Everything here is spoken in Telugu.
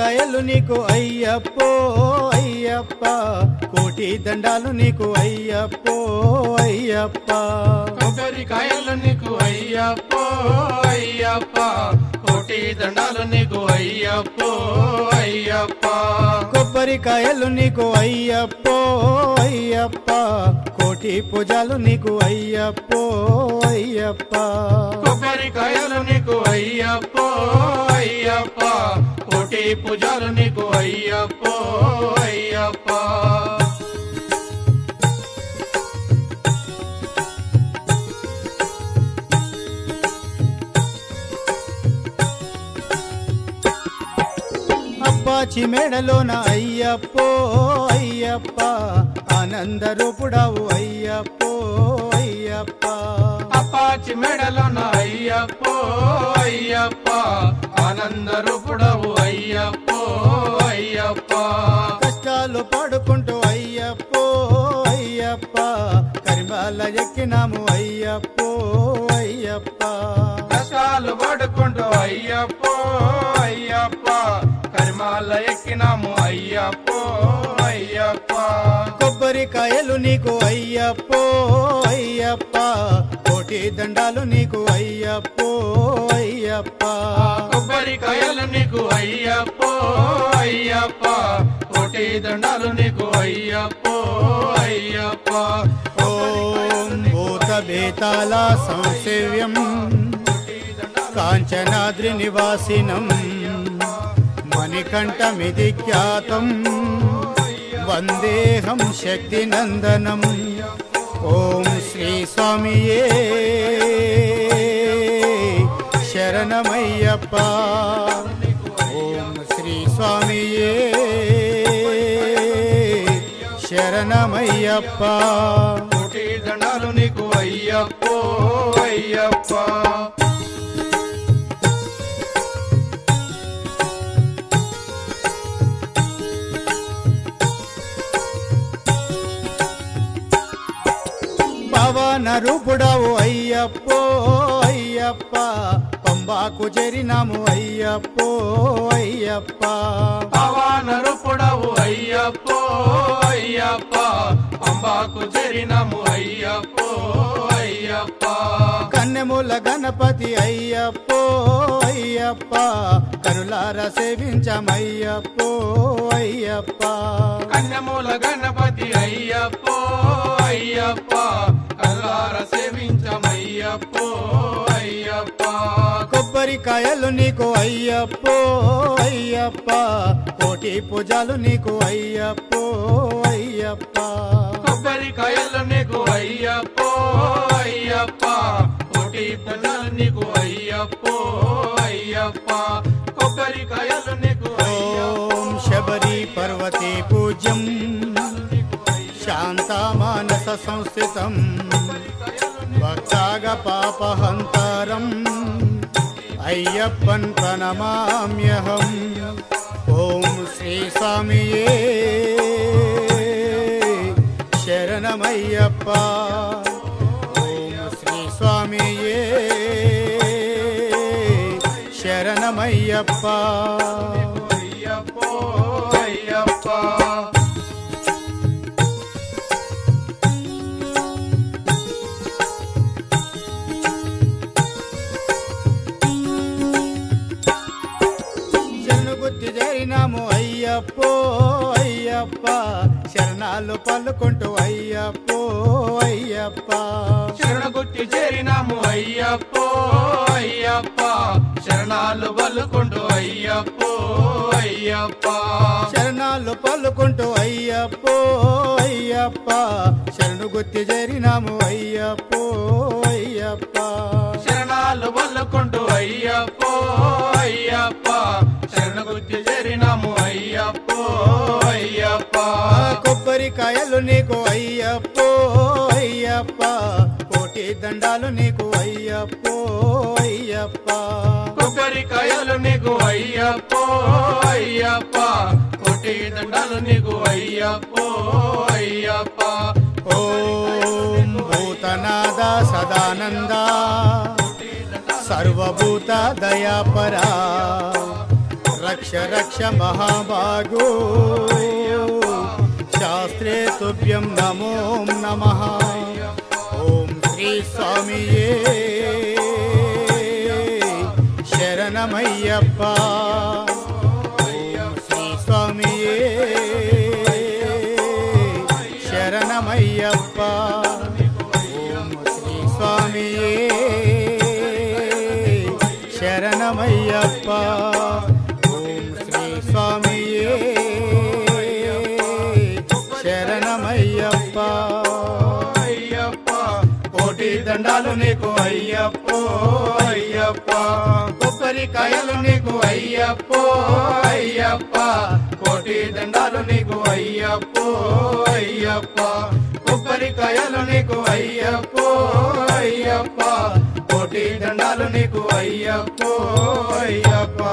కొబ్బరికాయలు నీకు అయ్యప్పో అయ్యప్ప కోటి దండాలు నీకు అయ్యప్పో అయ్యప్ప కొబ్బరికాయలు నీకు అయ్యప్పో అయ్యప్ప కోటి దండాలు నీకు అయ్యప్పో అయ్యప్ప కొబ్బరికాయలు నీకు అయ్యప్పో అయ్యప్ప కోటి పూజలు నీకు అయ్యప్పో అయ్యప్ప కొబ్బరికాయలు నీకు అయ్యప్పో అయ్యప్ప కోటి పూజలు నీకు అయ్యప్పో అయ్యప్ప అప్పాచి మెడలోన అయ్యప్పో అయ్యప్ప ఆనంద రూపుడావు అయ్యప్పో అయ్యప్ప అప్పాచి మెడలోన అయ్యప్పో అయ్యప్ప ఆనంద రూపుడవు అయ్యప్పో అయ్యప్ప కష్టాలు పాడుకుంటూ అయ్యప్పో అయ్యప్ప కరిమాల ఎక్కినాము అయ్యప్పో అయ్యప్ప కష్టాలు పడుకుంటూ అయ్యప్పో అయ్యప్ప కరిమాల ఎక్కినాము అయ్యప్పో అయ్యప్ప కొబ్బరికాయలు నీకు అయ్యప్పో అయ్యప్ప కోటి దండాలు నీకు అయ్యప్పో అయ్యప్ప కొబ్బరికాయలు నీకు అయ్యప్పో అయ్యప్ప కోటి దండాలు నీకు అయ్యప్పో అయ్యప్ప ఓం భూత బేతాళ సంసేవ్యం కాంచనాద్రి నివాసినం మణికంఠమిది ఖ్యాతం వందేహం శక్తినందనం ఓం శ్రీ స్వామియే శరణమయ్యప్ప ఓం శ్రీ స్వామియే శరణమయ్యప్ప కోటి దండాలు నీకు అయ్యప్పో అయ్యప్ప పవన రూపుడవు అయ్యప్పో అయ్యప్ప పంబాకు చేరినాము అయ్యప్పో అయ్యప్ప పవన రూపుడవు అయ్యప్పో అయ్యప్ప అంబాకు చేరినము అయ్యప్పో అయ్యప్ప కన్నెముల గణపతి అయ్యప్పో అయ్యప్ప కరులార సేవించమయ్యప్పో అయ్యప్ప కన్యమూల గణపతి అయ్యప్పో అయ్యప్ప కల్లార సేవించమయ్యప్పో అయ్యప్ప కొబ్బరికాయలు నీకు అయ్యప్పో అయ్యప్ప కోటి పూజలు నీకు అయ్యప్పో అయ్యప్ప కొబ్బరికాయలు నీకు అయ్యప్పో అయ్యప్ప కోటి పూజలు నీకు అయ్యప్పో అయ్యప్ప కొబ్బరికాయలు నీకు ఓం శబరి పర్వతే పూజ్యం శాంతమానస సంస్థితం భక్తాగ పాపహంతరం అయ్యప్పన్ ప్రణమామ్యహం ఓం శ్రీ స్వామియే శరణమయ్యప్ప ఓం శ్రీ స్వామియే శరణమయ్యప్ప అయ్యప్పో అయ్యప్ప శరణు గుర్తి చేరినాము అయ్యప్పో అయ్యప్ప శరణాలు పలుకుంటూ అయ్యప్పో అయ్యప్ప శరణగుట్టి చేరినాము అయ్యప్పో అయ్యప్ప శరణాలు వల్లుకుంటూ అయ్యప్పో అయ్యప్ప శరణాలు పలుకుంటూ అయ్యప్పో అయ్యప్ప శరణు గుర్తి చేరినాము అయ్యప్పో అయ్యప్ప శరణాలు వల్లుకుంటూ అయ్యప్పో అయ్యప్ప శరణగుట్టి చేరినాము అయ్యప్పో అయ్యప్ప ఆ కొబ్బరికాయలు నీకు అయ్యప్పో అయ్యప్ప కోటి దండాలు నీకు అయ్యప్పో అయ్యప్ప కొబ్బరికాయలు నీకు అయ్యప్పో అయ్యప్ప కోటి దండాలు నీకు అయ్యప్పో అయ్యప్ప ఓం భూతనాద సదానంద సర్వభూత దయాపరా రక్ష రక్ష మహాభాగో శాస్త్రే తుభ్యం నమో నమ ఓం శ్రీ స్వామియే శరణమయ్యప్ప ఓం శ్రీ స్వామియే శరణమయ్యప్ప ఓం శ్రీ స్వామియే శరణమయ్యప్ప ఓం శ్రీ స్వామియే శరణమయ్యప్ప అయ్యప్ప కోటి దండాలు నీకు అయ్యప్పో అయ్యప్ప కొబ్బరికాయలు నీకు అయ్యప్పో అయ్యప్ప కోటి దండాలు నీకు అయ్యప్పో అయ్యప్ప కొబ్బరికాయలు నీకు అయ్యప్పో అయ్యప్ప కోటి దండాలు నీకు అయ్యప్పో అయ్యప్ప